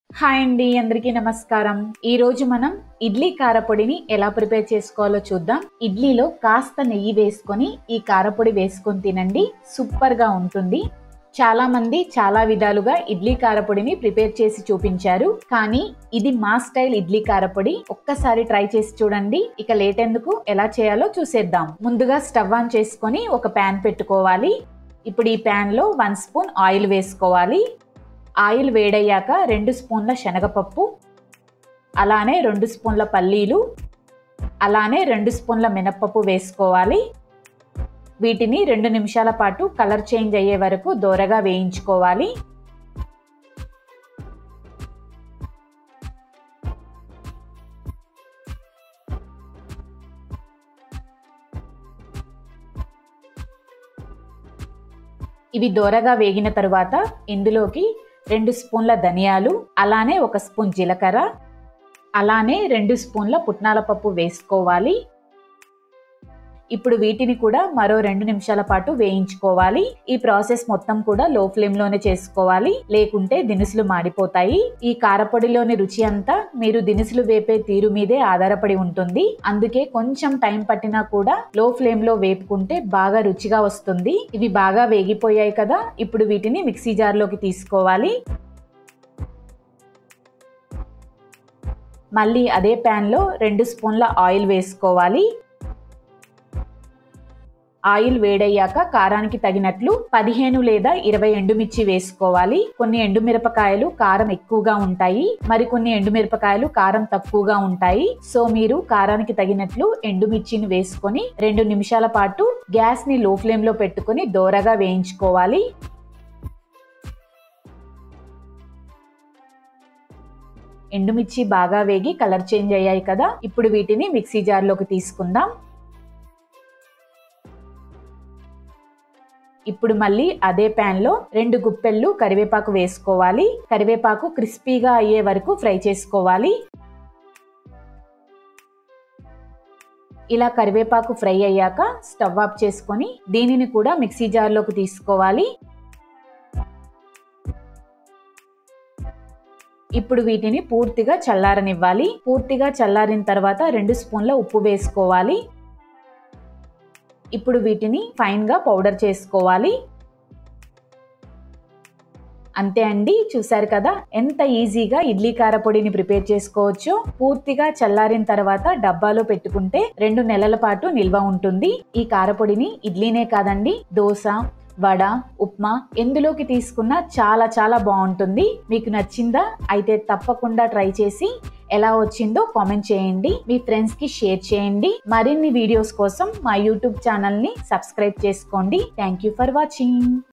hi అండి అందరికీ నమస్కారం ఈ రోజు మనం ఇడ్లీ కారపొడిని ఎలా ప్రిపేర్ చేసుకోవాలో చూద్దాం ఇడ్లీలో కాస్త నెయ్యి వేసుకొని ఈ కారపొడి వేసుకొని తినండి సూపర్ గా ఉంటుంది చాలా మంది చాలా విధాలుగా ఇడ్లీ కారపొడిని ప్రిపేర్ చేసి చూపించారు కానీ ఇది మా స్టైల్ ఇడ్లీ కారపొడి ఒక్కసారి ట్రై చేసి చూడండి ఇక లేట్ ఎందుకు ఎలా చేయాలో చూసేద్దాం ముందుగా స్టవ్ ఆన్ చేసుకొని ఒక ప్యాన్ పెట్టుకోవాలి ఇప్పుడు ఈ ప్యాన్ లో వన్ స్పూన్ ఆయిల్ వేసుకోవాలి ఆయిల్ వేడయ్యాక రెండు స్పూన్ల శనగపప్పు అలానే రెండు స్పూన్ల పల్లీలు అలానే రెండు స్పూన్ల మినప్పప్పు వేసుకోవాలి వీటిని రెండు నిమిషాల పాటు కలర్ చేంజ్ అయ్యే వరకు దోరగా వేయించుకోవాలి ఇవి దోరగా వేగిన తరువాత ఇందులోకి రెండు స్పూన్ల ధనియాలు అలానే ఒక స్పూన్ జీలకర్ర అలానే రెండు స్పూన్ల పుట్నాల పప్పు వేసుకోవాలి ఇప్పుడు వీటిని కూడా మరో రెండు నిమిషాల పాటు వేయించుకోవాలి ఈ ప్రాసెస్ మొత్తం కూడా లో ఫ్లేమ్ లోనే చేసుకోవాలి లేకుంటే దినుసులు మాడిపోతాయి ఈ కారపొడిలోని రుచి అంతా మీరు దినుసులు వేపే తీరు మీదే ఆధారపడి ఉంటుంది అందుకే కొంచెం టైం పట్టినా కూడా లో ఫ్లేమ్ లో వేపుకుంటే బాగా రుచిగా వస్తుంది ఇవి బాగా వేగిపోయాయి కదా ఇప్పుడు వీటిని మిక్సీ జార్ లోకి తీసుకోవాలి మళ్ళీ అదే ప్యాన్ లో రెండు స్పూన్ల ఆయిల్ వేసుకోవాలి ఆయిల్ వేడయ్యాక కారానికి తగినట్లు పదిహేను లేదా ఇరవై ఎండుమిర్చి వేసుకోవాలి కొన్ని ఎండుమిరపకాయలు కారం ఎక్కువగా ఉంటాయి మరికొన్ని ఎండుమిరపకాయలు కారం తక్కువగా ఉంటాయి సో మీరు కారానికి తగినట్లు ఎండుమిర్చిని వేసుకొని రెండు నిమిషాల పాటు గ్యాస్ ని లో ఫ్లేమ్ లో పెట్టుకుని దోరగా వేయించుకోవాలి ఎండుమిర్చి బాగా వేగి కలర్ చేంజ్ అయ్యాయి కదా ఇప్పుడు వీటిని మిక్సీ జార్లోకి తీసుకుందాం ఇప్పుడు మళ్ళీ అదే ప్యాన్ లో రెండు గుప్పెళ్ళు కరివేపాకు వేసుకోవాలి కరివేపాకు క్రిస్పీగా అయ్యే వరకు ఫ్రై చేసుకోవాలి ఇలా కరివేపాకు ఫ్రై అయ్యాక స్టవ్ ఆఫ్ చేసుకొని దీనిని కూడా మిక్సీ జార్లోకి తీసుకోవాలి ఇప్పుడు వీటిని పూర్తిగా చల్లారనివ్వాలి పూర్తిగా చల్లారిన తర్వాత రెండు స్పూన్ల ఉప్పు వేసుకోవాలి ఇప్పుడు వీటిని ఫైన్గా పౌడర్ చేసుకోవాలి అంతే అండి చూసారు కదా ఎంత ఈజీగా ఇడ్లీ కారపొడిని ప్రిపేర్ చేసుకోవచ్చో పూర్తిగా చల్లారిన తర్వాత డబ్బాలో పెట్టుకుంటే రెండు నెలల పాటు నిల్వ ఉంటుంది ఈ కారపొడిని ఇడ్లీనే కాదండి దోశ వడ ఉప్మా ఎందులోకి తీసుకున్నా చాలా చాలా బాగుంటుంది మీకు నచ్చిందా అయితే తప్పకుండా ట్రై చేసి ఎలా వచ్చిందో కామెంట్ చేయండి మీ ఫ్రెండ్స్ కి షేర్ చేయండి మరిన్ని వీడియోస్ కోసం మా యూట్యూబ్ ఛానల్ ని సబ్స్క్రైబ్ చేసుకోండి థ్యాంక్ యూ ఫర్ వాచింగ్